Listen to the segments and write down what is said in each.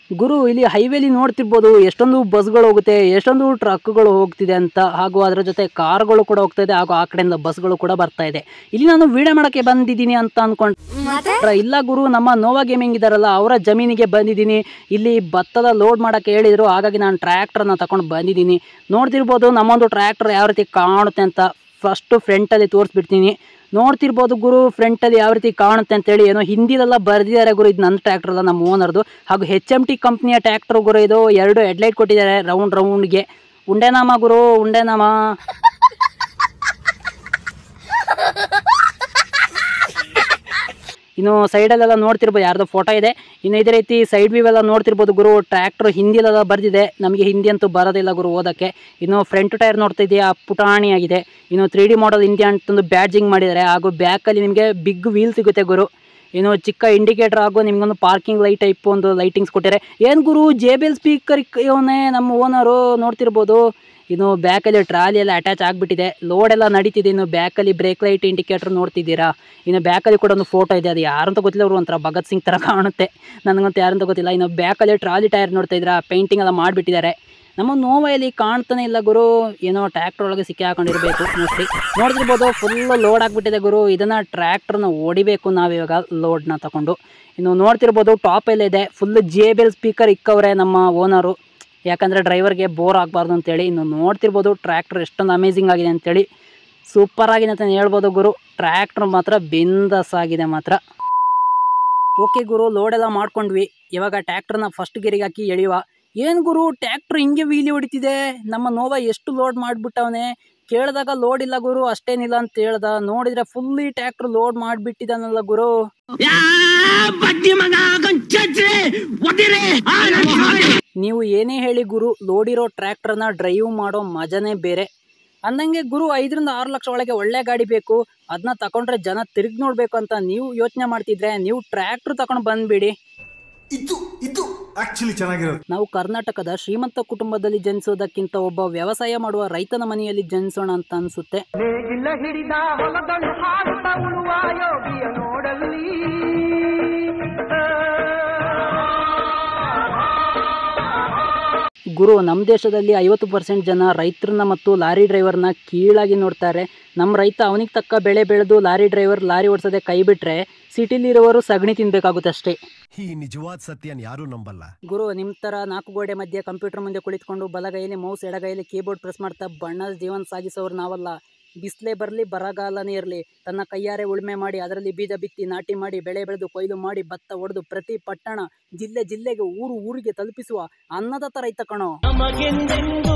ಗುರು ಇಲ್ಲಿ ಹೈವೇಲಿ ನೋಡ್ತಿರ್ಬೋದು ಎಷ್ಟೊಂದು ಬಸ್ಗಳು ಹೋಗುತ್ತೆ ಎಷ್ಟೊಂದು ಟ್ರಕ್ಗಳು ಹೋಗ್ತಿದೆ ಅಂತ ಹಾಗೂ ಅದರ ಜೊತೆ ಕಾರ್ಗಳು ಕೂಡ ಹೋಗ್ತಾ ಇದೆ ಹಾಗೂ ಆ ಕಡೆಯಿಂದ ಬಸ್ಗಳು ಕೂಡ ಬರ್ತಾ ಇದೆ ಇಲ್ಲಿ ನಾನು ವಿಡಿಯೋ ಮಾಡೋಕ್ಕೆ ಬಂದಿದ್ದೀನಿ ಅಂತ ಅನ್ಕೊಂಡ್ರೆ ಇಲ್ಲ ಗುರು ನಮ್ಮ ನೋವಾ ಗೇಮಿಂಗ್ ಇದಾರಲ್ಲ ಅವರ ಜಮೀನಿಗೆ ಬಂದಿದ್ದೀನಿ ಇಲ್ಲಿ ಭತ್ತದ ಲೋಡ್ ಮಾಡೋಕ್ಕೆ ಹೇಳಿದ್ರು ಹಾಗಾಗಿ ನಾನು ಟ್ರ್ಯಾಕ್ಟರ್ನ ತಗೊಂಡು ಬಂದಿದ್ದೀನಿ ನೋಡ್ತಿರ್ಬೋದು ನಮ್ಮೊಂದು ಟ್ರ್ಯಾಕ್ಟರ್ ಯಾವ ರೀತಿ ಕಾಣುತ್ತೆ ಅಂತ ಫಸ್ಟು ಫ್ರಂಟಲ್ಲಿ ತೋರಿಸ್ಬಿಡ್ತೀನಿ ನೋಡ್ತಿರ್ಬೋದು ಗುರು ಫ್ರಂಟಲ್ಲಿ ಯಾವ ರೀತಿ ಕಾಣುತ್ತೆ ಅಂತೇಳಿ ಏನೋ ಹಿಂದಿಲೆಲ್ಲ ಬರೆದಿದ್ದಾರೆ ಗುರು ಇದು ನನ್ನ ಟ್ರ್ಯಾಕ್ಟರ್ ಅಲ್ಲ ನಮ್ಮ ಓನರ್ದು ಹಾಗೂ ಹೆಚ್ ಎಮ್ ಟಿ ಕಂಪ್ನಿಯ ಟ್ರ್ಯಾಕ್ಟರ್ ಗುರು ಇದು ಎರಡು ಹೆಡ್ಲೈಟ್ ಕೊಟ್ಟಿದ್ದಾರೆ ರೌಂಡ್ ರೌಂಡ್ಗೆ ಉಂಡೆನಾಮ ಗುರು ಉಂಡೆನಾಮ ಇನ್ನು ಸೈಡಲ್ಲೆಲ್ಲ ನೋಡ್ತಿರ್ಬೋದು ಯಾರ್ದೋ ಫೋಟೋ ಇದೆ ಇನ್ನು ಇದೇ ರೀತಿ ಸೈಡ್ ವ್ಯೂ ಎಲ್ಲ ನೋಡ್ತಿರ್ಬೋದು ಗುರು ಟ್ರ್ಯಾಕ್ಟರ್ ಹಿಂದಿಲೆಲ್ಲ ಬರ್ದಿದೆ ನಮಗೆ ಹಿಂದಿ ಅಂತೂ ಬರೋದಿಲ್ಲ ಗುರು ಓದೋಕ್ಕೆ ಇನ್ನು ಫ್ರಂಟ್ ಟೈರ್ ನೋಡ್ತಾ ಇದೆಯಾ ಪುಟಾಣಿಯಾಗಿದೆ ಇನ್ನು ತ್ರೀ ಡಿ ಮಾಡಲ್ ಇಂಡಿಯಾ ಅಂತಂದು ಬ್ಯಾಡ್ಜಿಂಗ್ ಮಾಡಿದ್ದಾರೆ ಹಾಗೂ ಬ್ಯಾಕಲ್ಲಿ ನಿಮಗೆ ಬಿಗ್ ವೀಲ್ ಸಿಗುತ್ತೆ ಗುರು ಇನ್ನು ಚಿಕ್ಕ ಇಂಡಿಕೇಟರ್ ಹಾಗೂ ನಿಮ್ಗೊಂದು ಪಾರ್ಕಿಂಗ್ ಲೈಟ್ ಟೈಪ್ ಒಂದು ಲೈಟಿಂಗ್ಸ್ ಕೊಟ್ಟಿದ್ದಾರೆ ಏನು ಗುರು ಜೆ ಬಿ ಎಲ್ ಸ್ಪೀಕರ್ ಇವನೇ ನಮ್ಮ ಓನರು ನೋಡ್ತಿರ್ಬೋದು ಇನ್ನು ಬ್ಯಾಕಲ್ಲಿ ಟ್ರಾಲಿ ಎಲ್ಲ ಅಟ್ಯಾಚ್ ಆಗಿಬಿಟ್ಟಿದೆ ಲೋಡ್ ಎಲ್ಲ ನಡೀತಿದೆ ಇನ್ನು ಬ್ಯಾಕಲ್ಲಿ ಬ್ರೇಕ್ ಲೈಟ್ ಇಂಡಿಕೇಟರ್ ನೋಡ್ತಿದ್ದೀರಾ ಇನ್ನು ಬ್ಯಾಕಲ್ಲಿ ಕೂಡ ಒಂದು ಫೋಟೋ ಇದೆ ಅದು ಯಾರು ಅಂತ ಗೊತ್ತಿಲ್ಲ ಅವರು ಒಂಥರ ಭಗತ್ ಸಿಂಗ್ ಥರ ಕಾಣುತ್ತೆ ನನಗಂತೂ ಯಾರು ಅಂತ ಗೊತ್ತಿಲ್ಲ ಇನ್ನು ಬ್ಯಾಕಲ್ಲಿ ಟ್ರಾಲಿ ಟೈರ್ ನೋಡ್ತಾ ಇದ್ದೀರಾ ಪೇಂಟಿಂಗ್ ಎಲ್ಲ ಮಾಡಿಬಿಟ್ಟಿದ್ದಾರೆ ನಮ್ಮ ನೋವಲ್ಲಿ ಕಾಣ್ತಾನೆ ಇಲ್ಲ ಗುರು ಏನೋ ಟ್ರ್ಯಾಕ್ಟರ್ ಒಳಗೆ ಸಿಕ್ಕಿ ಹಾಕೊಂಡಿರ್ಬೇಕು ಮೋಸ್ಟ್ಲಿ ನೋಡ್ತಿರ್ಬೋದು ಫುಲ್ ಲೋಡ್ ಆಗಿಬಿಟ್ಟಿದೆ ಗುರು ಇದನ್ನು ಟ್ರ್ಯಾಕ್ಟರ್ನ ಹೊಡಿಬೇಕು ನಾವಿವಾಗ ಲೋಡ್ನ ತಗೊಂಡು ಇನ್ನು ನೋಡ್ತಿರ್ಬೋದು ಟಾಪ್ ಎಲ್ಲ ಇದೆ full J B L speaker ಇಕ್ಕವ್ರೆ ನಮ್ಮ ಓನರು ಯಾಕಂದರೆ ಡ್ರೈವರ್ಗೆ ಬೋರ್ ಆಗಬಾರ್ದು ಅಂತೇಳಿ ಇನ್ನು ನೋಡ್ತಿರ್ಬೋದು ಟ್ರ್ಯಾಕ್ಟರ್ ಎಷ್ಟೊಂದು ಅಮೇಝಿಂಗ್ ಆಗಿದೆ ಅಂತೇಳಿ ಸೂಪರ್ ಆಗಿದೆ ಅಂತ ಹೇಳ್ಬೋದು ಗುರು ಟ್ರ್ಯಾಕ್ಟರ್ ಮಾತ್ರ ಬಿಂದಸ್ ಆಗಿದೆ ಮಾತ್ರ ಓಕೆ ಗುರು ಲೋಡೆಲ್ಲ ಮಾಡ್ಕೊಂಡ್ವಿ ಇವಾಗ ಟ್ಯಾಕ್ಟ್ರನ್ನ ಫಸ್ಟ್ ಗೆರಿಗೆ ಹಾಕಿ ಎಳೆಯುವ ಏನು ಗುರು ಟ್ಯಾಕ್ಟ್ರ್ ಹಿಂಗೆ ವೀಲಿ ಹೊಡಿತಿದೆ ನಮ್ಮ ನೋವ ಎಷ್ಟು ಲೋಡ್ ಮಾಡಿಬಿಟ್ಟವನೆ ಕೇಳಿದಾಗ ಲೋಡ್ ಇಲ್ಲ ಗುರು ಅಷ್ಟೇನಿಲ್ಲ ಅಂತ ಹೇಳ್ದ ನೋಡಿದ್ರೆ ಫುಲ್ಲಿ ಟ್ಯಾಕ್ಟ್ರ್ ಲೋಡ್ ಮಾಡಿಬಿಟ್ಟಿದ್ದಾನಲ್ಲ ಗುರು ನೀವು ಏನೇ ಹೇಳಿ ಗುರು ಲೋಡಿರೋ ಟ್ರ್ಯಾಕ್ಟರ್ನ ಡ್ರೈವ್ ಮಾಡೋ ಮಜನೇ ಬೇರೆ ಅಂದಂಗೆ ಗುರು ಐದರಿಂದ ಆರು ಲಕ್ಷ ಒಳಗೆ ಒಳ್ಳೆ ಗಾಡಿ ಬೇಕು ಅದನ್ನ ತಗೊಂಡ್ರೆ ಜನ ತಿರುಗಿ ನೋಡ್ಬೇಕು ಅಂತ ನೀವು ಯೋಚನೆ ಮಾಡ್ತಿದ್ರೆ ನೀವು ಟ್ರ್ಯಾಕ್ಟರ್ ತಗೊಂಡು ಬಂದ್ಬಿಡಿ ಇದು ಇದು ಆಕ್ಚುಲಿ ಚೆನ್ನಾಗಿರೋದು ನಾವು ಕರ್ನಾಟಕದ ಶ್ರೀಮಂತ ಕುಟುಂಬದಲ್ಲಿ ಜನಿಸೋದಕ್ಕಿಂತ ಒಬ್ಬ ವ್ಯವಸಾಯ ಮಾಡುವ ರೈತನ ಮನೆಯಲ್ಲಿ ಜನಿಸೋಣ ಅಂತ ಅನ್ಸುತ್ತೆ ನೇಗಿಲ ಹಿಡಿದ ಹೊಲದಳು ಹಾಡುತ್ತ ಉಳುವ ಯೋಗಿಯ ನೋಡಲ್ಲಿ ಗುರು ನಮ್ಮ ದೇಶದಲ್ಲಿ ಐವತ್ತು ಪರ್ಸೆಂಟ್ ಜನ ರೈತರನ್ನ ಮತ್ತು ಲಾರಿ ಡ್ರೈವರ್ನ ಕೀಳಾಗಿ ನೋಡ್ತಾರೆ ನಮ್ಮ ರೈತ ಅವನಿಗೆ ತಕ್ಕ ಬೆಳೆ ಬೆಳೆದು ಲಾರಿ ಡ್ರೈವರ್ ಲಾರಿ ಓಡಿಸೋದೆ ಕೈ ಬಿಟ್ರೆ ಸಿಟಿಲಿರುವವರು ಸಗಣಿ ತಿನ್ಬೇಕಾಗುತ್ತೆ ಅಷ್ಟೇ ಈ ನಿಜವಾದ ಸತ್ಯನ್ ಯಾರೂ ನಂಬಲ್ಲ ಗುರು ನಿಮ್ಮ ಥರ ನಾಲ್ಕು ಗೋಡೆ ಮಧ್ಯೆ ಕಂಪ್ಯೂಟರ್ ಮುಂದೆ ಕುಳಿತುಕೊಂಡು ಬಲಗೈಯಲ್ಲಿ ಮೌಸ್ ಎಡಗೈಯಲ್ಲಿ ಕೀಬೋರ್ಡ್ ಪ್ರೆಸ್ ಮಾಡ್ತಾ ಬಣ್ಣದ ಜೀವನ ಸಾಗಿಸೋರು ನಾವಲ್ಲ ಬಿಸಿಲೇ ಬರಲಿ ಬರಗಾಲನೇ ಇರಲಿ ತನ್ನ ಕೈಯಾರೆ ಉಳುಮೆ ಮಾಡಿ ಅದರಲ್ಲಿ ಬೀಜ ಬಿತ್ತಿ ನಾಟಿ ಮಾಡಿ ಬೆಳೆ ಬೆಳೆದು ಕೊಯ್ಲು ಮಾಡಿ ಭತ್ತ ಒಡೆದು ಪ್ರತಿ ಪಟ್ಟಣ ಜಿಲ್ಲೆ ಜಿಲ್ಲೆಗೆ ಊರು ಊರಿಗೆ ತಲುಪಿಸುವ ಅನ್ನದಾತ ರೈತ ಕಣೋ ನಮಗೆಂದೆಂದೂ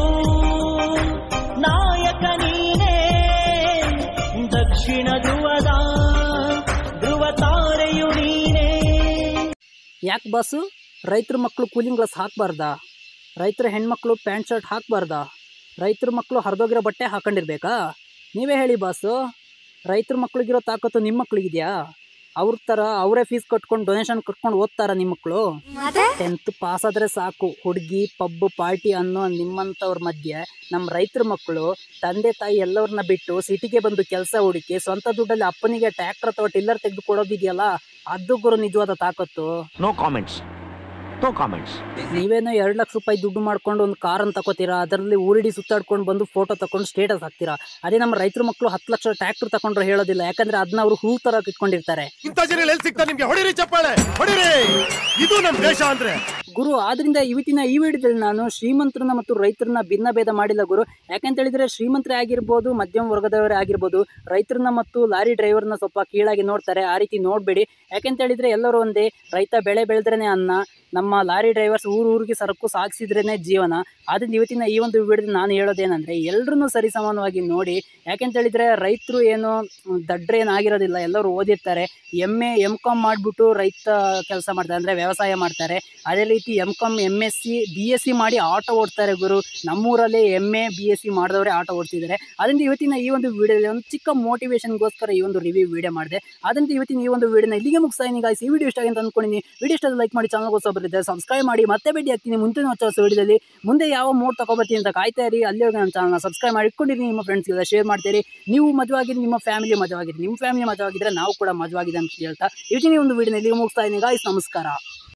ನಾಯಕ ನೀನೇ ದಕ್ಷಿಣ ಧ್ರುವದ ಧ್ರುವ ತಾರೆಯು ನೀನೇ ಯಾಕೆ ಬಾಸು ರೈತರ ಮಕ್ಕಳು ಕೂಲಿಂಗ್ ಗ್ಲಾಸ್ ಹಾಕಬಾರ್ದಾ ರೈತರ ಹೆಣ್ಮಕ್ಳು ಪ್ಯಾಂಟ್ ಶರ್ಟ್ ಹಾಕಬಾರ್ದಾ ರೈತರ ಮಕ್ಕಳು ಹರಿದೋಗಿರೋ ಬಟ್ಟೆ ಹಾಕೊಂಡಿರ್ಬೇಕಾ ನೀವೇ ಹೇಳಿ ಬಾಸು ರೈತರ ಮಕ್ಳಿಗಿರೋ ತಾಕತ್ತು ನಿಮ್ಮ ಮಕ್ಳಿಗಿದೆಯಾ ಅವ್ರ ಥರ ಅವರೇ ಫೀಸ್ ಕಟ್ಕೊಂಡು ಡೊನೇಷನ್ ಕಟ್ಕೊಂಡು ಓದ್ತಾರ ನಿಮ್ಮ ಮಕ್ಕಳು ಟೆಂತ್ ಪಾಸ್ ಆದರೆ ಸಾಕು ಹುಡುಗಿ ಪಬ್ ಪಾರ್ಟಿ ಅನ್ನೋ ನಿಮ್ಮಂಥವ್ರ ಮಧ್ಯೆ ನಮ್ಮ ರೈತರ ಮಕ್ಕಳು ತಂದೆ ತಾಯಿ ಎಲ್ಲವ್ರನ್ನ ಬಿಟ್ಟು ಸಿಟಿಗೆ ಬಂದು ಕೆಲಸ ಹುಡುಕಿ ಸ್ವಂತ ದುಡ್ಡಲ್ಲಿ ಅಪ್ಪನಿಗೆ ಟ್ರ್ಯಾಕ್ಟರ್ ಅಥವಾ ಟಿಲ್ಲರ್ ತೆಗೆದು ಕೊಡೋದಿದೆಯಲ್ಲ ಅದು ಗುರು ನಿಜವಾದ ತಾಕತ್ತು No comments. No comments. ನೀವೇನೋ ಎರಡು ಲಕ್ಷ ರೂಪಾಯಿ ದುಡ್ಡು ಮಾಡ್ಕೊಂಡು ಒಂದು ಕಾರನ್ನು ತಗೋತೀರಾ ಅದರಲ್ಲಿ ಊರಿಡಿ ಸುತ್ತಾಡ್ಕೊಂಡು ಬಂದು ಫೋಟೋ ತಗೊಂಡು ಸ್ಟೇಟಸ್ ಹಾಕ್ತೀರಾ ಅದೇ ನಮ್ಮ ರೈತರ ಮಕ್ಕಳು ಹತ್ತು ಲಕ್ಷ ಟ್ರ್ಯಾಕ್ಟರ್ ತಗೊಂಡ್ರೆ ಹೇಳೋದಿಲ್ಲ ಯಾಕಂದ್ರೆ ಅದನ್ನ ಅವರು ಹೂ ತರ ಇಟ್ಕೊಂಡಿರ್ತಾರೆ ಇಂಥ ಜನ ಎಲ್ಲಿ ಸಿಗ್ತಾ ನಿಮ್ಗೆ ಹೊಡಿರಿ ಚಪ್ಪಾಳೆ ಹೊಡಿರಿ ಇದು ನಮ್ ದೇಶ ಅಂದ್ರೆ ಗುರು ಆದ್ರಿಂದ ಇವತ್ತಿನ ಈ ವಿಡಿಯೋದಲ್ಲಿ ನಾನು ಶ್ರೀಮಂತರನ್ನ ಮತ್ತು ರೈತರನ್ನ ಭಿನ್ನ ಭೇದ ಮಾಡಿಲ್ಲ ಗುರು ಯಾಕಂತ ಹೇಳಿದ್ರೆ ಶ್ರೀಮಂತರೇ ಆಗಿರ್ಬೋದು ಮಧ್ಯಮ ವರ್ಗದವರೇ ಆಗಿರ್ಬೋದು ರೈತರನ್ನ ಮತ್ತು ಲಾರಿ ಡ್ರೈವರ್ನ ಸ್ವಲ್ಪ ಕೀಳಾಗಿ ನೋಡ್ತಾರೆ ಆ ರೀತಿ ನೋಡಬೇಡಿ ಯಾಕಂತ ಹೇಳಿದ್ರೆ ಎಲ್ಲರೂ ಒಂದೇ ರೈತ ಬೆಳೆ ಬೆಳೆದ್ರೇನೆ ಅನ್ನ ನಮ್ಮ ಲಾರಿ ಡ್ರೈವರ್ಸ್ ಊರು ಊರಿಗೆ ಸರಕು ಸಾಗಿಸಿದ್ರೇ ಜೀವನ ಆದ್ರಿಂದ ಇವತ್ತಿನ ಈ ಒಂದು ವಿಡಿಯೋದಲ್ಲಿ ನಾನು ಹೇಳೋದೇನೆಂದರೆ ಎಲ್ಲರನ್ನೂ ಸರಿ ಸಮಾನವಾಗಿ ನೋಡಿ ಯಾಕೆಂತ ಹೇಳಿದ್ರೆ ರೈತರು ಏನು ದಡ್ರೆ ಏನು ಆಗಿರೋದಿಲ್ಲ ಎಲ್ಲರೂ ಓದಿರ್ತಾರೆ ಎಮ್ ಎ ಎಮ್ ಕಾಮ್ ಮಾಡಿಬಿಟ್ಟು ರೈತ ಕೆಲಸ ಮಾಡ್ತಾರೆ ಅಂದರೆ ವ್ಯವಸಾಯ ಮಾಡ್ತಾರೆ ಅದೇ ರೀತಿ M Com M S C B S C ಮಾಡಿ ಆಟೋ ಓಡ್ತಾರೆ ಗುರು ನಮ್ಮೂರಲ್ಲೇ M A B S C ಮಾಡಿದವರೇ ಆಟೋ ಓಡ್ತಿದ್ದಾರೆ ಅದರಿಂದ ಇವತ್ತಿನ ಈ ಒಂದು ವಿಡಿಯೋದಲ್ಲಿ ಒಂದು ಚಿಕ್ಕ ಮೋಟಿವೇಶನ್ಗೋಸ್ಕರ ಈ ಒಂದು ರಿವ್ಯೂ ವಿಡಿಯೋ ಮಾಡಿದೆ ಅದರಿಂದ ಇವತ್ತಿನ ಈ ಒಂದು ವಿಡಿಯೋನ ಇಲ್ಲಿಗೆ ಮುಗಿಸ್ತಾ ಗಾಯ್ಸ್ ಈ ವಿಡಿಯೋ ಇಷ್ಟ ಆಗಿ ಅಂತ ಅಂದ್ಕೊಂಡಿನಿ ವಿಡಿಯೋ ಇಷ್ಟ ಲೈಕ್ ಮಾಡಿ ಚಾನಲ್ ಹೊಸ ಬರುತ್ತೆ ಸಬ್ಸ್ಕ್ರೈಬ್ ಮಾಡಿ ಮತ್ತೆ ಭೇಟಿ ಆಗ್ತೀನಿ ಮುಂದಿನ ಹೊಸ ಹೊಸ ವಿಡಿಯೋದಲ್ಲಿ ಮುಂದೆ ಯಾವ ಮೋಡ್ ತಗೊಬರ್ತೀನಿ ಅಂತ ಕಾಯ್ತಾ ಇರಿ ಅಲ್ಲಿವರೆಗೆ ನನ್ನ ಚಾನಲ್ನ ಸಬ್ಸ್ಕ್ರೈಬ್ ಮಾಡಿ ಇಟ್ಕೊಂಡಿರಿ ನಿಮ್ಮ ಫ್ರೆಂಡ್ಸ್ಗೆಲ್ಲ ಶೇರ್ ಮಾಡ್ತೀರಿ ನೀವು ಮದುವಾಗಿರಿ ನಿಮ್ಮ ಫ್ಯಾಮಿಲಿ ಮಜವಾಗಿರಿ ನಿಮ್ಮ ಫ್ಯಾಮಿಲಿ ಮಜವಾಗಿದ್ರೆ ನಾವು ಕೂಡ ಮಜವಾಗಿದೆ ಅಂತ ಹೇಳ್ತಾ ಇವತ್ತಿನ ಈ ಒಂದು ವಿಡಿಯೋನ ಇಲ್ಲಿಗೆ ಮುಗಿಸ್ತಾ ಇದ್ದೀನಿ ಗಾಯ್ಸ್ ನಮಸ್ಕಾರ